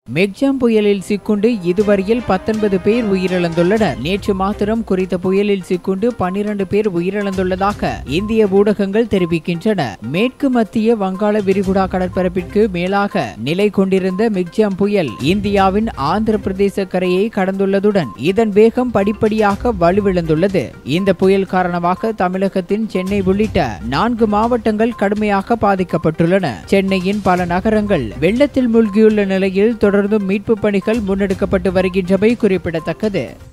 மெக்ஜாம் புயலில் சிக்குண்டு இதுவரையில் பத்தொன்பது பேர் உயிரிழந்துள்ளனர் நேற்று மாத்திரம் குறித்த புயலில் சிக்குண்டு பன்னிரண்டு பேர் உயிரிழந்துள்ளதாக இந்திய ஊடகங்கள் தெரிவிக்கின்றன மேற்கு மத்திய வங்காள விரிகுடா கடற்பரப்பிற்கு மேலாக நிலை கொண்டிருந்த மிக்ஜாம் புயல் இந்தியாவின் ஆந்திர பிரதேச கரையை கடந்துள்ளதுடன் இதன் வேகம் படிப்படியாக வலுவிழந்துள்ளது இந்த புயல் காரணமாக தமிழகத்தின் சென்னை உள்ளிட்ட நான்கு மாவட்டங்கள் கடுமையாக பாதிக்கப்பட்டுள்ளன சென்னையின் பல நகரங்கள் வெள்ளத்தில் மூழ்கியுள்ள நிலையில் தொடர்ந்தும் மீட்புப் பணிகள் முன்னெடுக்கப்பட்டு வருகின்றமை குறிப்பிடத்தக்கது